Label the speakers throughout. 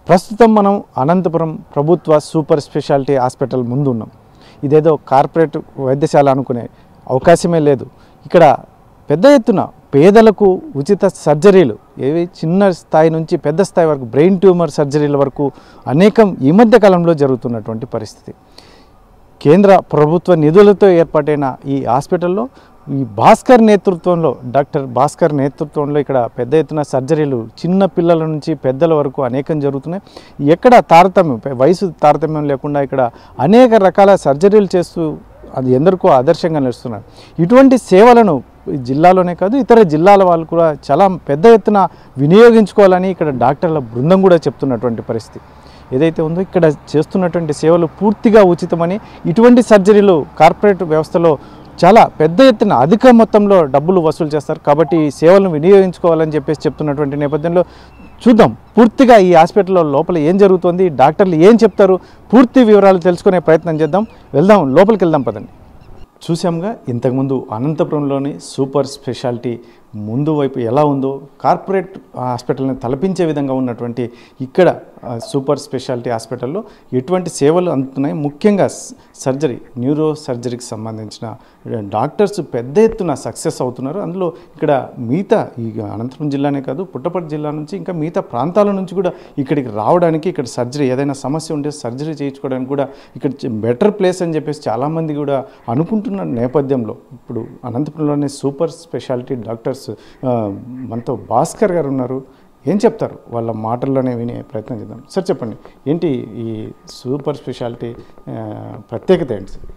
Speaker 1: ప్రస్తుతం మనం అనంతపురం ప్రభుత్వ సూపర్ స్పెషాలిటీ హాస్పిటల్ ముందు ఉన్నాం ఇదేదో కార్పొరేట్ వైద్యశాల అనుకునే అవకాశమే లేదు ఇక్కడ పెద్ద ఎత్తున పేదలకు ఉచిత సర్జరీలు ఏవి చిన్న స్థాయి నుంచి పెద్ద స్థాయి వరకు బ్రెయిన్ ట్యూమర్ సర్జరీల వరకు అనేకం ఈ మధ్య కాలంలో జరుగుతున్నటువంటి పరిస్థితి కేంద్ర ప్రభుత్వ నిధులతో ఏర్పాటైన ఈ హాస్పిటల్లో ఈ భాస్కర్ నేతృత్వంలో డాక్టర్ భాస్కర్ నేతృత్వంలో ఇక్కడ పెద్ద ఎత్తున సర్జరీలు చిన్న పిల్లల నుంచి పెద్దల వరకు అనేకం జరుగుతున్నాయి ఎక్కడ తారతమ్యం పై- వయసు తారతమ్యం లేకుండా ఇక్కడ అనేక రకాల సర్జరీలు చేస్తూ అది ఎందరికో ఆదర్శంగా నిలుస్తున్నారు ఇటువంటి సేవలను ఈ జిల్లాలోనే కాదు ఇతర జిల్లాల వాళ్ళు కూడా చాలా పెద్ద ఎత్తున వినియోగించుకోవాలని ఇక్కడ డాక్టర్ల బృందం కూడా చెప్తున్నటువంటి పరిస్థితి ఏదైతే ఉందో ఇక్కడ చేస్తున్నటువంటి సేవలు పూర్తిగా ఉచితమని ఇటువంటి సర్జరీలు కార్పొరేట్ వ్యవస్థలో చాలా పెద్ద ఎత్తున అధిక మొత్తంలో డబ్బులు వసూలు చేస్తారు కాబట్టి ఈ సేవలను వినియోగించుకోవాలని చెప్పేసి చెప్తున్నటువంటి నేపథ్యంలో చూద్దాం పూర్తిగా ఈ హాస్పిటల్లో లోపల ఏం జరుగుతుంది డాక్టర్లు ఏం చెప్తారు పూర్తి వివరాలు తెలుసుకునే ప్రయత్నం చేద్దాం వెళ్దాం లోపలికి వెళ్దాం పదండి చూసాంగా ఇంతకుముందు అనంతపురంలోని సూపర్ స్పెషాలిటీ ముందు వైపు ఎలా ఉందో కార్పొరేట్ హాస్పిటల్ని తలపించే విధంగా ఉన్నటువంటి ఇక్కడ ఆ, సూపర్ స్పెషాలిటీ హాస్పిటల్లో ఎటువంటి సేవలు అందుతున్నాయి ముఖ్యంగా స- సర్జరీ న్యూరో సర్జరీకి సంబంధించిన డాక్టర్స్ పెద్ద ఎత్తున సక్సెస్ అవుతున్నారు అందులో ఇక్కడ మిగతా ఈ అనంతపురం జిల్లానే కాదు పుట్టపర్తి జిల్లా నుంచి ఇంకా మిగతా ప్రాంతాల నుంచి కూడా ఇక్కడికి రావడానికి ఇక్కడ సర్జరీ ఏదైనా సమస్య ఉంటే సర్జరీ చేయించుకోవడానికి కూడా ఇక్కడ బెటర్ ప్లేస్ అని చెప్పేసి చాలామంది కూడా అనుకుంటున్న నేపథ్యంలో ఇప్పుడు అనంతపురంలోనే సూపర్ స్పెషాలిటీ డాక్టర్స్ ఆ, మనతో భాస్కర్ గారు ఉన్నారు ఏం చెప్తారు వాళ్ళ మాటల్లోనే వినే ప్రయత్నం చేద్దాం సార్ చెప్పండి ఏంటి ఈ సూపర్ స్పెషాలిటీ ఆ, ప్రత్యేకత ఏంటి సార్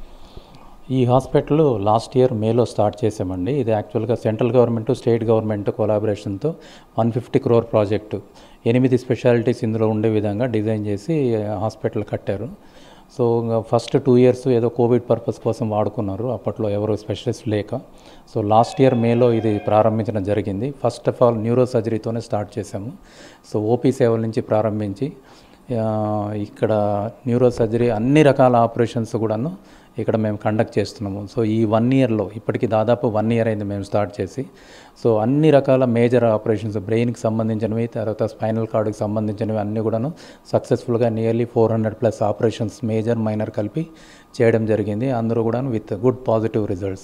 Speaker 2: ఈ హాస్పిటల్ లాస్ట్ ఇయర్ మేలో స్టార్ట్ చేసామండి ఇది యాక్చువల్గా సెంట్రల్ గవర్నమెంట్ స్టేట్ గవర్నమెంట్ కొలాబరేషన్తో వన్ ఫిఫ్టీ క్రోర్ ప్రాజెక్టు ఎనిమిది స్పెషాలిటీస్ ఇందులో ఉండే విధంగా డిజైన్ చేసి హాస్పిటల్ కట్టారు సో ఫస్ట్ టూ ఇయర్స్ ఏదో కోవిడ్ పర్పస్ కోసం వాడుకున్నారు అప్పట్లో ఎవరు స్పెషలిస్ట్ లేక సో లాస్ట్ ఇయర్ మేలో ఇది ప్రారంభించడం జరిగింది ఫస్ట్ ఆఫ్ ఆల్ న్యూరో సర్జరీతోనే స్టార్ట్ చేసాము సో ఓపీ సేవల నుంచి ప్రారంభించి ఆ, ఇక్కడ న్యూరో సర్జరీ అన్ని రకాల ఆపరేషన్స్ కూడాను ఇక్కడ మేము కండక్ట్ చేస్తున్నాము సో ఈ వన్ ఇయర్లో ఇప్పటికి దాదాపు వన్ ఇయర్ అయింది మేము స్టార్ట్ చేసి సో అన్ని రకాల మేజర్ ఆపరేషన్స్ బ్రెయిన్కి సంబంధించినవి తర్వాత స్పైనల్ కార్డుకి సంబంధించినవి అన్నీ కూడాను సక్సెస్ఫుల్గా nearly four hundred plus operations major minor కలిపి చేయడం జరిగింది అందరూ కూడా with good positive results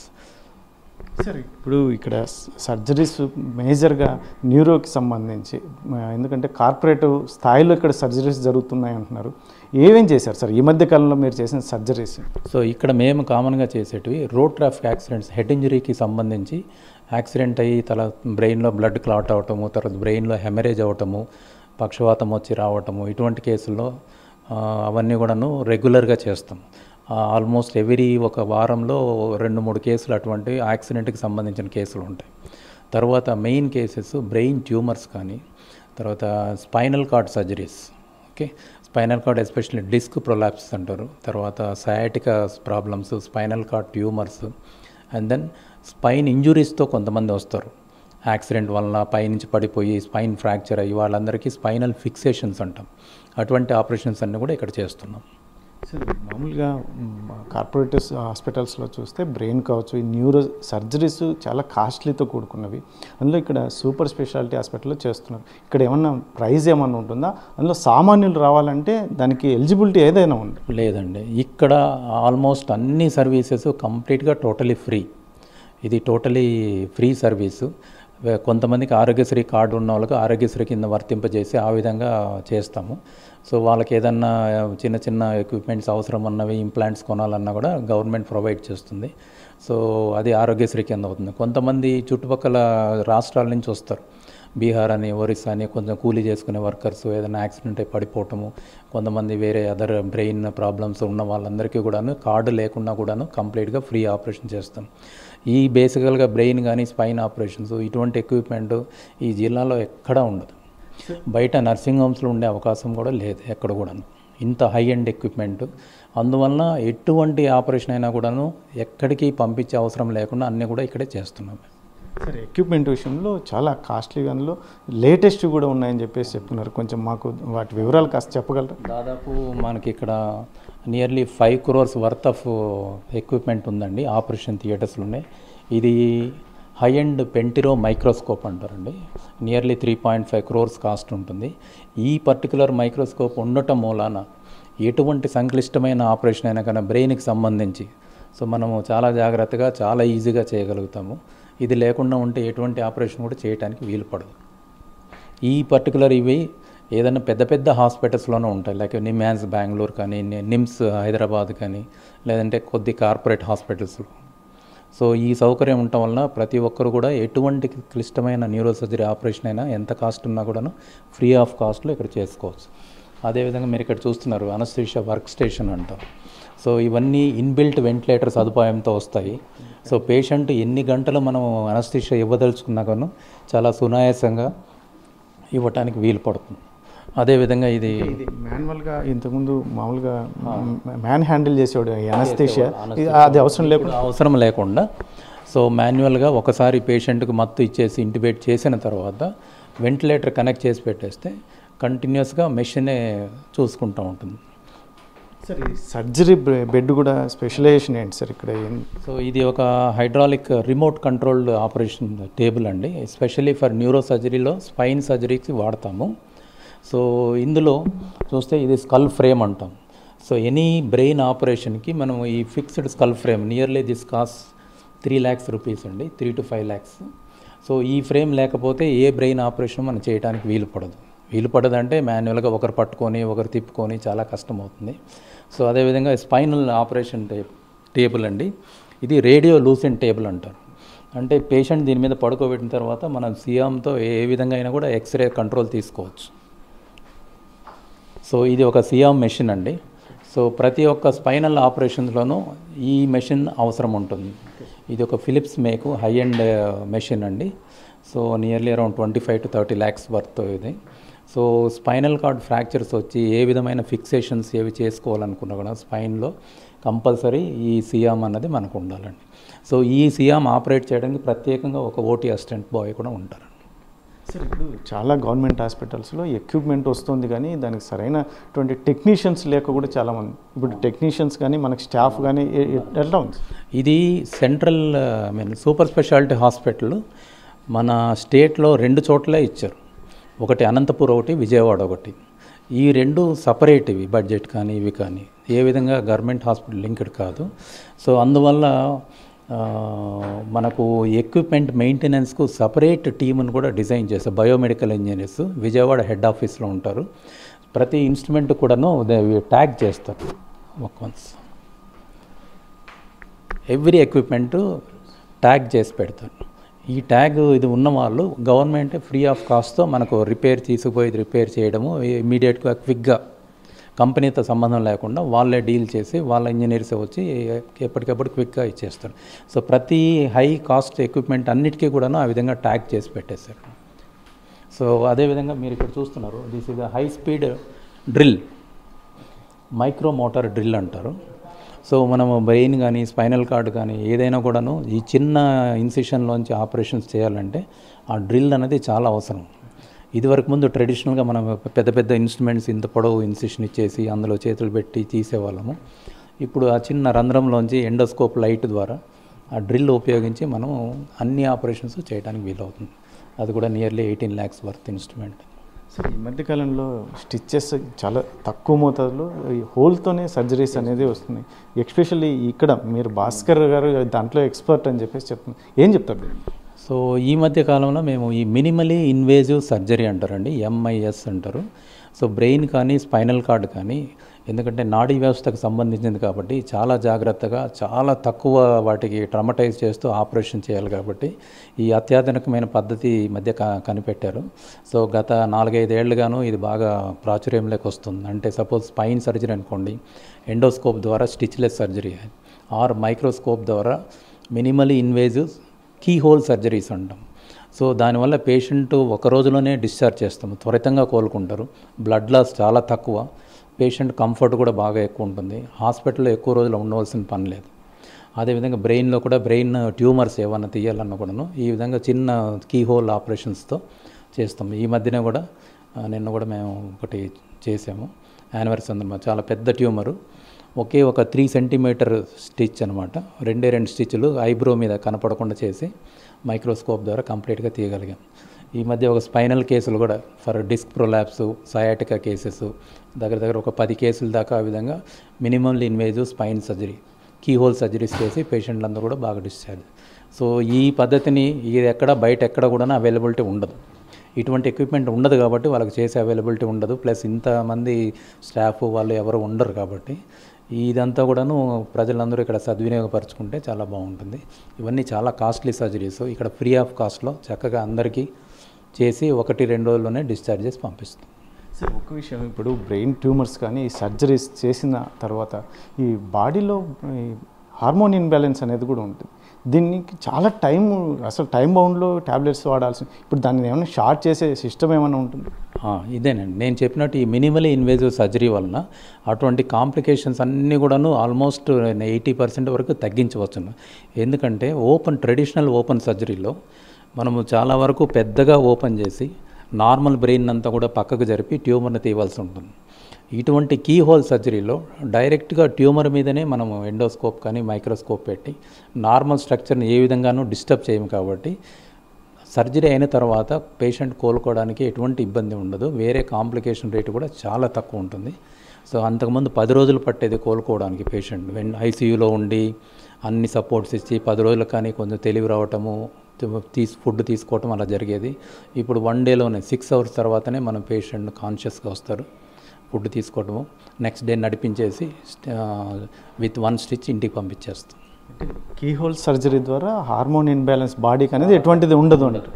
Speaker 1: sir ఇప్పుడు ఇక్కడ స- సర్జరీస్ మేజర్గా న్యూరోకి సంబంధించి ఆ, ఎందుకంటే కార్పొరేట్ స్థాయిలో ఇక్కడ సర్జరీస్ జరుగుతున్నాయి అంటున్నారు ఏమేం చేశారు సార్ ఈ మధ్య కాలంలో మీరు చేసిన సర్జరీస్
Speaker 2: సో ఇక్కడ మేము కామన్గా చేసేటివి రోడ్ ట్రాఫిక్ యాక్సిడెంట్స్ హెడ్ ఇంజరీకి సంబంధించి యాక్సిడెంట్ అయ్యి తల బ్రెయిన్లో బ్లడ్ క్లాట్ అవటము తర్వాత బ్రెయిన్లో హెమరేజ్ అవటము పక్షవాతం వచ్చి రావటము ఇటువంటి కేసుల్లో ఆ, అవన్నీ కూడాను రెగ్యులర్గా చేస్తాం ఆల్మోస్ట్ ఎవ్రీ ఒక వారంలో రెండు మూడు కేసులు అటువంటి యాక్సిడెంట్కి సంబంధించిన కేసులు ఉంటాయి తర్వాత మెయిన్ కేసెస్ బ్రెయిన్ ట్యూమర్స్ కానీ తర్వాత spinal cord surgeries okay spinal cord especially disc prolapse అంటారు తర్వాత sciatica problems spinal cord tumours and then spine ఇంజురీస్తో కొంతమంది వస్తారు యాక్సిడెంట్ వలన పైనుంచి పడిపోయి స్పైన్ ఫ్రాక్చర్ అయ్యి వాళ్ళందరికీ స్పైనల్ ఫిక్సేషన్స్ అంటాం అటువంటి ఆపరేషన్స్ అన్నీ కూడా ఇక్కడ చేస్తున్నాం
Speaker 1: సార్ మామూలుగా కార్పొరేట్ హాస్పిటల్స్లో చూస్తే బ్రెయిన్ కావచ్చు ఈ న్యూరో సర్జరీస్ చాలా కాస్ట్లీతో కూడుకున్నవి అందులో ఇక్కడ సూపర్ స్పెషాలిటీ హాస్పిటల్లో చేస్తున్నారు ఇక్కడ ఏమన్నా ప్రైజ్ ఏమన్నా ఉంటుందా అందులో సామాన్యులు రావాలంటే దానికి ఎలిజిబిలిటీ ఏదైనా ఉంది
Speaker 2: లేదండి ఇక్కడ ఆల్మోస్ట్ అన్ని సర్వీసెస్ కంప్లీట్గా టోటలీ ఫ్రీ ఇది టోటలీ ఫ్రీ సర్వీసు వే- కొంతమందికి ఆరోగ్యశ్రీ కార్డు ఉన్న వాళ్ళకి ఆరోగ్యశ్రీ కింద వర్తింపజేసి ఆ విధంగా చేస్తాము సో వాళ్ళకి ఏదన్నా చిన్న చిన్న ఎక్విప్మెంట్స్ అవసరం ఉన్నవి ఇంప్లాంట్స్ కొనాలన్నా కూడా గవర్నమెంట్ ప్రొవైడ్ చేస్తుంది సో అది ఆరోగ్యశ్రీ కింద అవుతుంది కొంతమంది చుట్టుపక్కల రాష్ట్రాల నుంచి వస్తారు బీహార్ అని ఒరిస్సా అని కొంచెం కూలీ చేసుకునే వర్కర్స్ ఏదైనా యాక్సిడెంట్ అయి పడిపోవటము కొంతమంది వేరే అదర్ బ్రెయిన్ ప్రాబ్లమ్స్ ఉన్న వాళ్ళందరికీ కూడాను కార్డు లేకుండా కూడాను కంప్లీట్గా ఫ్రీ ఆపరేషన్ చేస్తాం ఈ బేసికల్గా బ్రెయిన్ కానీ స్పైన్ ఆపరేషన్స్ ఇటువంటి ఎక్విప్మెంట్ ఈ జిల్లాలో ఎక్కడా ఉండదు బయట నర్సింగ్ హోమ్స్లో ఉండే అవకాశం కూడా లేదు ఎక్కడ కూడాను ఇంత హై ఎండ్ ఎక్విప్మెంట్ అందువలన ఎటువంటి ఆపరేషన్ అయినా కూడాను ఎక్కడికి పంపించే అవసరం లేకుండా అన్నీ కూడా ఇక్కడే చేస్తున్నాం
Speaker 1: సరే ఎక్విప్మెంట్ విషయంలో చాలా కాస్ట్లీగా అందులో లేటెస్ట్ కూడా ఉన్నాయని చెప్పేసి చెప్తున్నారు కొంచెం మాకు వాటి వివరాలు కాస్త చెప్పగలరా
Speaker 2: దాదాపు మనకి ఇక్కడ nearly five crores worth of equipment ఉందండి ఆపరేషన్ థియేటర్స్లో ఉన్నాయి ఇది హై అండ్ పెంటిరో మైక్రోస్కోప్ అంటారండి nearly three point five crores cost ఉంటుంది ఈ పర్టికులర్ మైక్రోస్కోప్ ఉండటం మూలాన ఎటువంటి సంక్లిష్టమైన ఆపరేషన్ అయినా కానీ బ్రెయిన్కి సంబంధించి సో మనము చాలా జాగ్రత్తగా చాలా ఈజీగా చేయగలుగుతాము ఇది లేకుండా ఉంటే ఎటువంటి ఆపరేషన్ కూడా చేయడానికి వీలు పడదు ఈ పర్టికులర్ ఇవి ఏదైనా పెద్ద పెద్ద హాస్పిటల్స్లోనే ఉంటాయి లైక్ నిమ్యాన్స్ బెంగళూరు కానీ ని- నిమ్స్ హైదరాబాద్ కానీ లేదంటే కొద్ది కార్పొరేట్ హాస్పిటల్స్లో సో ఈ సౌకర్యం ఉండటం వలన ప్రతి ఒక్కరు కూడా ఎటువంటి క్లిష్టమైన న్యూరో సర్జరీ ఆపరేషన్ అయినా ఎంత కాస్ట్ ఉన్నా కూడాను ఫ్రీ ఆఫ్ కాస్ట్లో ఇక్కడ చేసుకోవచ్చు అదేవిధంగా మీరు ఇక్కడ చూస్తున్నారు అనస్థీషియా వర్క్ స్టేషన్ అంటారు సో ఇవన్నీ ఇన్బిల్ట్ వెంటిలేటర్ సదుపాయంతో వస్తాయి సో పేషెంట్ ఎన్ని గంటలు మనం అనస్థీషియా ఇవ్వదలుచుకున్నా కానీ చాలా సునాయాసంగా ఇవ్వటానికి వీలు పడుతుంది అదేవిధంగా ఇది
Speaker 1: ఇది మాన్యువల్గా ఇంతకుముందు మామూలుగా మ్యాన్ హ్యాండిల్ చేసేవాడు ఎనస్థేషియా అది అవసరం లేకుండా
Speaker 2: ఇప్పుడు అవసరం లేకుండా సో మాన్యువల్గా ఒకసారి పేషెంట్కి మత్తు ఇచ్చేసి ఇంటిబేట్ చేసిన తర్వాత వెంటిలేటర్ కనెక్ట్ చేసి పెట్టేస్తే కంటిన్యూస్గా మెషినే చూసుకుంటూ ఉంటుంది
Speaker 1: సార్ ఈ సర్జరీ బెడ్ కూడా స్పెషలైజేషన్ ఏంటి సార్ ఇక్కడ ఏం
Speaker 2: సో ఇది ఒక hydraulic remote controlled operation table అండి ఎస్పెషల్లీ ఫర్ న్యూరో సర్జరీలో స్పైన్ సర్జరీకి వాడతాము సో ఇందులో చూస్తే ఇది స్కల్ ఫ్రేమ్ అంటాం సో ఎనీ బ్రెయిన్ ఆపరేషన్కి మనం ఈ fixed skull frame nearly this cost three lakhs rupees అండి three to five lakhs so ఈ ఫ్రేమ్ లేకపోతే ఏ బ్రెయిన్ ఆపరేషన్ మనం చేయడానికి వీలు పడదు వీలు పడదంటే మాన్యువల్గా ఒకరు పట్టుకొని ఒకరు తిప్పుకొని చాలా కష్టం అవుతుంది సో అదేవిధంగా స్పైనల్ ఆపరేషన్ టేప్ టేబుల్ అండి ఇది రేడియో లూసెంట్ టేబుల్ అంటారు అంటే పేషెంట్ దీని మీద పడుకోబెట్టిన తర్వాత మనం సియామ్తో ఏ విధంగా అయినా కూడా ఎక్స్రే కంట్రోల్ తీసుకోవచ్చు సో ఇది ఒక సియామ్ మెషిన్ అండి సో ప్రతి ఒక్క స్పైనల్ ఆపరేషన్స్లోనూ ఈ మెషిన్ అవసరం ఉంటుంది ఇది ఒక Philips make high end machine అండి so nearly around twenty five to thirty lakhs worth ఇది సో స్పైనల్ కార్డ్ ఫ్రాక్చర్స్ వచ్చి ఏ విధమైన ఫిక్సేషన్స్ ఏవి చేసుకోవాలనుకున్నా కూడా స్పైన్లో కంపల్సరీ ఈ సియామ్ అన్నది మనకు ఉండాలండి సో ఈ సియామ్ ఆపరేట్ చేయడానికి ప్రత్యేకంగా ఒక ఓటీ అసిస్టెంట్ బాయ్ కూడా ఉంటారండి
Speaker 1: సార్ ఇప్పుడు చాలా గవర్నమెంట్ హాస్పిటల్స్లో ఎక్విప్మెంట్ వస్తుంది కానీ దానికి సరైనటువంటి టెక్నీషియన్స్ లేక కూడా చాలామంది ఇప్పుడు టెక్నీషియన్స్ కానీ మనకి స్టాఫ్ కానీ ఎ- ఎ- ఎట్లా ఉంది
Speaker 2: ఇది central I mean super speciality hospital మన స్టేట్లో రెండు చోట్లే ఇచ్చారు ఒకటి అనంతపూర్ ఒకటి విజయవాడ ఒకటి ఈ రెండు సపరేట్ ఇవి బడ్జెట్ కానీ ఇవి కానీ ఏ విధంగా గవర్నమెంట్ హాస్పిటల్ లింక్డ్ కాదు సో అందువల్ల ఆ, మనకు ఎక్విప్మెంట్ మెయింటెనెన్స్కు సపరేట్ టీమ్ను కూడా డిజైన్ చేస్తారు బయోమెడికల్ ఇంజనీర్స్ విజయవాడ హెడ్ ఆఫీస్లో ఉంటారు ప్రతి ఇన్స్ట్రుమెంట్ కూడాను ట్యాగ్ చేస్తారు వన్స్ ఎవ్రీ ఎక్విప్మెంట్ ట్యాగ్ చేసి పెడతారు ఈ ట్యాగ్ ఇది ఉన్న వాళ్ళు గవర్నమెంట్ ఫ్రీ ఆఫ్ కాస్ట్తో మనకు రిపేర్ తీసుకుపోయి రిపేర్ చేయడము ఇమీడియట్గా క్విక్గా కంపెనీతో సంబంధం లేకుండా వాళ్ళే డీల్ చేసి వాళ్ళ ఇంజనీర్స్ వచ్చి ఎప్పటికప్పుడు క్విక్గా ఇచ్చేస్తారు సో ప్రతి హై కాస్ట్ ఎక్విప్మెంట్ అన్నిటికీ కూడాను ఆ విధంగా ట్యాగ్ చేసి పెట్టేశారు సో అదేవిధంగా మీరు ఇక్కడ చూస్తున్నారు this is high speed drill micro motor drill అంటారు సో మనము బ్రెయిన్ కానీ స్పైనల్ కార్డ్ కానీ ఏదైనా కూడాను ఈ చిన్న ఇన్సిషన్లోంచి ఆపరేషన్స్ చేయాలంటే ఆ డ్రిల్ అనేది చాలా అవసరం ఇదివరకు ముందు ట్రెడిషనల్గా మనం పెద్ద పెద్ద ఇన్స్ట్రుమెంట్స్ ఇంత పొడవు ఇన్సిషన్ ఇచ్చేసి అందులో చేతులు పెట్టి తీసేవాళ్ళము ఇప్పుడు ఆ చిన్న రంధ్రంలోంచి ఎండోస్కోప్ లైట్ ద్వారా ఆ డ్రిల్ ఉపయోగించి మనం అన్ని ఆపరేషన్స్ చేయడానికి వీలవుతుంది అది కూడా nearly eighteen lakhs worth instrument
Speaker 1: sir ఈ మధ్యకాలంలో స్టిచ్చెస్ చాలా తక్కువ మోతాదులో ఈ హోల్తోనే సర్జరీస్ అనేది వస్తున్నాయి ఎస్పెషల్లీ ఇక్కడ మీరు భాస్కర్ గారు దాంట్లో ఎక్స్పర్ట్ అని చెప్పేసి చెప్తున్నారు ఏం చెప్తారు దీన్ని?
Speaker 2: సో ఈ మధ్య కాలంలో మేము ఈ మినిమలీ ఇన్వేజివ్ సర్జరీ అంటారండి ఎంఐఎస్ అంటారు సో బ్రెయిన్ కానీ స్పైనల్ కార్డ్ కానీ ఎందుకంటే నాడీ వ్యవస్థకు సంబంధించింది కాబట్టి చాలా జాగ్రత్తగా చాలా తక్కువ వాటికి ట్రమటైజ్ చేస్తూ ఆపరేషన్ చేయాలి కాబట్టి ఈ అత్యాధునికమైన పద్ధతి ఈ మధ్య క- కనిపెట్టారు సో గత నాలుగైదేళ్లుగాను ఇది బాగా ప్రాచుర్యంలోకి వస్తుంది అంటే సపోజ్ స్పైన్ సర్జరీ అనుకోండి ఎండోస్కోప్ ద్వారా స్టిచ్లెస్ సర్జరీ ఆర్ మైక్రోస్కోప్ ద్వారా minimally invasive key hole surgeries అంటాం సో దానివల్ల పేషెంట్ ఒక రోజులోనే డిశ్చార్జ్ చేస్తాము త్వరితంగా కోలుకుంటారు బ్లడ్ లాస్ చాలా తక్కువ పేషెంట్ కంఫర్ట్ కూడా బాగా ఎక్కువ ఉంటుంది హాస్పిటల్లో ఎక్కువ రోజులు ఉండవలసిన పని లేదు అదేవిధంగా బ్రెయిన్లో కూడా బ్రెయిన్ ట్యూమర్స్ ఏమన్నా తీయాలన్నా కూడాను ఈ విధంగా చిన్న కీ హోల్ ఆపరేషన్స్తో చేస్తాం ఈ మధ్యనే కూడా ఆ, నిన్న కూడా మేము ఒకటి చేసాము యానివర్సరీ సందర్భంగా చాలా పెద్ద ట్యూమరు ఒకే ఒక త్రీ సెంటీమీటర్ స్టిచ్ అనమాట రెండే రెండు స్టిచ్లు ఐబ్రో మీద కనపడకుండా చేసి మైక్రోస్కోప్ ద్వారా కంప్లీట్గా తీయగలిగాం ఈ మధ్య ఒక స్పైనల్ కేసులు కూడా for disc prolapse sciatica cases దగ్గర దగ్గర ఒక పది కేసుల దాకా ఆ విధంగా minimum invasive spine surgery key hole surgeries చేసి పేషెంట్లందరూ కూడా బాగా డిశ్చార్జ్ సో ఈ పద్ధతిని ఇది ఎక్కడ బయట ఎక్కడ కూడా అవైలబిలిటీ ఉండదు ఇటువంటి ఎక్విప్మెంట్ ఉండదు కాబట్టి వాళ్ళకి చేసే అవైలబిలిటీ ఉండదు ప్లస్ ఇంతమంది స్టాఫ్ వాళ్ళు ఎవరు ఉండరు కాబట్టి ఇదంతా కూడాను ప్రజలందరూ ఇక్కడ సద్వినియోగపరచుకుంటే చాలా బాగుంటుంది ఇవన్నీ చాలా కాస్ట్లీ సర్జరీస్ ఇక్కడ ఫ్రీ ఆఫ్ కాస్ట్లో చక్కగా అందరికీ చేసి ఒకటి రెండు రోజుల్లోనే డిశ్చార్జ్ చేసి పంపిస్తాం
Speaker 1: సార్ ఒక విషయం ఇప్పుడు బ్రెయిన్ ట్యూమర్స్ కానీ ఈ సర్జరీస్ చేసిన తర్వాత ఈ బాడీలో ఈ హార్మోన్ ఇన్బ్యాలెన్స్ అనేది కూడా ఉంటుంది దీనికి చాలా టైం అసలు టైం బౌండ్లో ట్యాబ్లెట్స్ వాడాల్సి ఇప్పుడు దాన్ని ఏమైనా షార్ట్ చేసే సిస్టమ్ ఏమైనా ఉంటుంది
Speaker 2: ఆ, ఇదేనండి నేను చెప్పినట్టు ఈ మినిమలీ ఇన్వేజివ్ సర్జరీ వలన అటువంటి కాంప్లికేషన్స్ అన్నీ కూడాను ఆల్మోస్ట్ ఎయిటీ పర్సెంట్ వరకు తగ్గించవచ్చును ఎందుకంటే ఓపెన్ ట్రెడిషనల్ ఓపెన్ సర్జరీలో మనము చాలా వరకు పెద్దగా ఓపెన్ చేసి నార్మల్ బ్రెయిన్ అంతా కూడా పక్కకు జరిపి ట్యూమర్ని తీయవలసి ఉంటుంది ఇటువంటి కీ హోల్ సర్జరీలో డైరెక్ట్గా ట్యూమర్ మీదనే మనం ఎండోస్కోప్ కానీ మైక్రోస్కోప్ పెట్టి నార్మల్ స్ట్రక్చర్ని ఏ విధంగానూ డిస్టర్బ్ చేయము కాబట్టి సర్జరీ అయిన తర్వాత పేషెంట్ కోలుకోవడానికి ఎటువంటి ఇబ్బంది ఉండదు వేరే కాంప్లికేషన్ రేటు కూడా చాలా తక్కువ ఉంటుంది సో అంతకుముందు పది రోజులు పట్టేది కోలుకోవడానికి పేషెంట్ వెన్ ఐసీయూలో ఉండి అన్ని సపోర్ట్స్ ఇచ్చి పది రోజులకు కానీ కొంచెం తెలివి రావటము తీసి ఫుడ్ తీసుకోవటం అలా జరిగేది ఇప్పుడు వన్ డేలోనే సిక్స్ అవర్స్ తర్వాతనే మనం పేషెంట్ కాన్షియస్గా వస్తారు ఫుడ్ తీసుకోవటము నెక్స్ట్ డే నడిపించేసి విత్ వన్ స్టిచ్ ఇంటికి పంపించేస్తాం
Speaker 1: కీ హోల్ సర్జరీ ద్వారా హార్మోన్ ఇన్బ్యాలెన్స్ బాడీకి అనేది ఎటువంటిది ఉండదు అన్నట్టు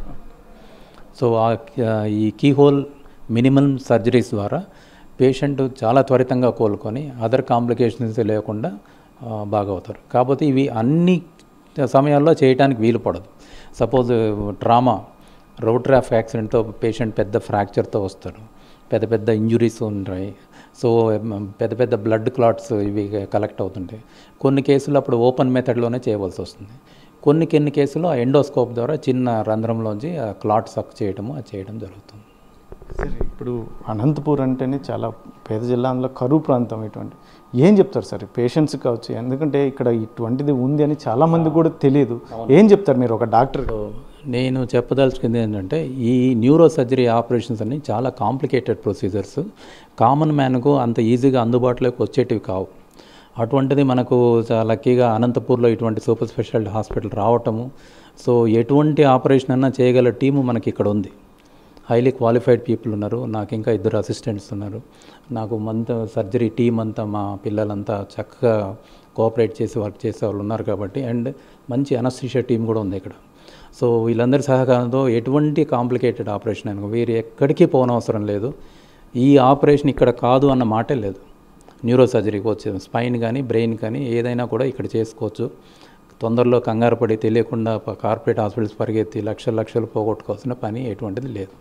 Speaker 2: సో ఆ ఈ కీహోల్ మినిమం సర్జరీస్ ద్వారా పేషెంట్ చాలా త్వరితంగా కోలుకొని అదర్ కాంప్లికేషన్స్ లేకుండా ఆ, బాగా అవుతారు కాకపోతే ఇవి అన్ని సమయాల్లో చేయడానికి వీలు పడదు సపోజ్ ట్రామా రోడ్ ట్రాఫిక్ యాక్సిడెంట్తో పేషెంట్ పెద్ద ఫ్రాక్చర్తో వస్తాడు పెద్ద పెద్ద ఇంజురీస్ ఉంటాయి సో మ్, పెద్ద పెద్ద బ్లడ్ క్లాట్స్ ఇవి కలెక్ట్ అవుతుంటాయి కొన్ని కేసులు అప్పుడు ఓపెన్ మెథడ్లోనే చేయవలసి వస్తుంది కొన్ని కొన్ని కేసులు ఎండోస్కోప్ ద్వారా చిన్న రంధ్రంలోంచి ఆ క్లాట్ సక్ చేయడము అది చేయడం జరుగుతుంది
Speaker 1: సరే ఇప్పుడు అనంతపూర్ అంటేనే చాలా పేద జిల్లా అందులో కరువు ప్రాంతం ఇటువంటి ఏం చెప్తారు సార్ పేషెంట్స్ కావచ్చు ఎందుకంటే ఇక్కడ ఇటువంటిది ఉంది అని చాలామంది కూడా తెలియదు ఏం చెప్తారు మీరు ఒక డాక్టర్
Speaker 2: సో నేను చెప్పదలుచుకుంది ఏంటంటే ఈ న్యూరో సర్జరీ ఆపరేషన్స్ అన్ని చాలా కాంప్లికేటెడ్ ప్రొసీజర్స్ కామన్ మ్యాన్కు అంత ఈజీగా అందుబాటులోకి వచ్చేటివి కావు అటువంటిది మనకు చాలా లక్కీగా అనంతపూర్లో ఇటువంటి సూపర్ స్పెషాలిటీ హాస్పిటల్ రావటము సో ఎటువంటి ఆపరేషన్ అన్నా చేయగల టీము మనకి ఇక్కడ ఉంది హైలీ క్వాలిఫైడ్ పీపుల్ ఉన్నారు నాకు ఇంకా ఇద్దరు అసిస్టెంట్స్ ఉన్నారు నాకు మంత సర్జరీ టీం అంతా మా పిల్లలంతా చక్కగా కోఆపరేట్ చేసి వర్క్ చేసే వాళ్ళు ఉన్నారు కాబట్టి అండ్ మంచి అనస్థిషియా టీం కూడా ఉంది ఇక్కడ సో వీళ్ళందరి సహకారంతో ఎటువంటి కాంప్లికేటెడ్ ఆపరేషన్ అయినా వీరు ఎక్కడికి పోనవసరం లేదు ఈ ఆపరేషన్ ఇక్కడ కాదు అన్న మాటే లేదు న్యూరో సర్జరీకి వచ్చే స్పైన్ కానీ బ్రెయిన్ కానీ ఏదైనా కూడా ఇక్కడ చేసుకోవచ్చు తొందరలో కంగారు పడి తెలియకుండా ప- కార్పొరేట్ హాస్పిటల్స్ పరిగెత్తి లక్షలు లక్షలు పోగొట్టుకోవాల్సిన పని ఎటువంటిది లేదు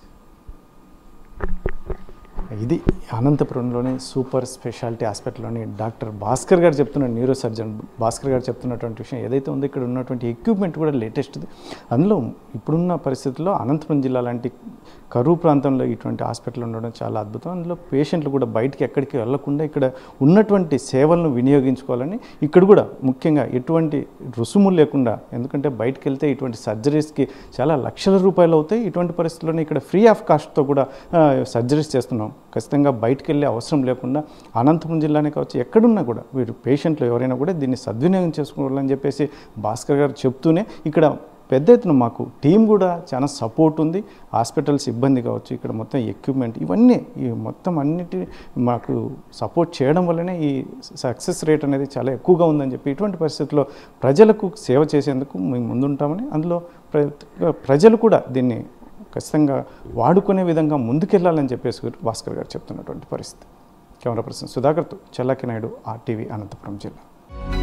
Speaker 1: ఇది అనంతపురంలోని సూపర్ స్పెషాలిటీ హాస్పిటల్లోని డాక్టర్ భాస్కర్ గారు చెప్తున్న న్యూరో సర్జన్ భాస్కర్ గారు చెప్తున్నటువంటి విషయం ఏదైతే ఉందో ఇక్కడ ఉన్నటువంటి ఎక్విప్మెంట్ కూడా లేటెస్ట్ది అందులో ఇప్పుడున్న పరిస్థితుల్లో అనంతపురం జిల్లా లాంటి కరువు ప్రాంతంలో ఇటువంటి హాస్పిటల్ ఉండడం చాలా అద్భుతం అందులో పేషెంట్లు కూడా బయటికి ఎక్కడికి వెళ్లకుండా ఇక్కడ ఉన్నటువంటి సేవలను వినియోగించుకోవాలని ఇక్కడ కూడా ముఖ్యంగా ఎటువంటి రుసుములు లేకుండా ఎందుకంటే బయటికి వెళ్తే ఇటువంటి సర్జరీస్కి చాలా లక్షల రూపాయలు అవుతాయి ఇటువంటి పరిస్థితుల్లోనే ఇక్కడ ఫ్రీ ఆఫ్ కాస్ట్తో కూడా ఆ, సర్జరీస్ చేస్తున్నాం ఖచ్చితంగా బయటికి వెళ్ళే అవసరం లేకుండా అనంతపురం జిల్లానే కావచ్చు ఎక్కడున్నా కూడా వీరు పేషెంట్లు ఎవరైనా కూడా దీన్ని సద్వినియోగం చేసుకోవాలని చెప్పేసి భాస్కర్ గారు చెప్తూనే ఇక్కడ పెద్ద ఎత్తున మాకు టీం కూడా చాలా సపోర్ట్ ఉంది హాస్పిటల్ సిబ్బంది కావచ్చు ఇక్కడ మొత్తం ఎక్విప్మెంట్ ఇవన్నీ ఈ మొత్తం అన్నిటి మాకు సపోర్ట్ చేయడం వల్లనే ఈ సక్సెస్ రేట్ అనేది చాలా ఎక్కువగా ఉందని చెప్పి ఇటువంటి పరిస్థితుల్లో ప్రజలకు సేవ చేసేందుకు మేము ముందుంటామని అందులో ప్ర- ప్రజలు కూడా దీన్ని ఖచ్చితంగా వాడుకునే విధంగా ముందుకెళ్లాలని చెప్పేసి భాస్కర్ గారు చెప్తున్నటువంటి పరిస్థితి కెమెరా పర్సన్ సుధాకర్తో చెల్లాకి నాయుడు ఆర్టీవీ అనంతపురం జిల్లా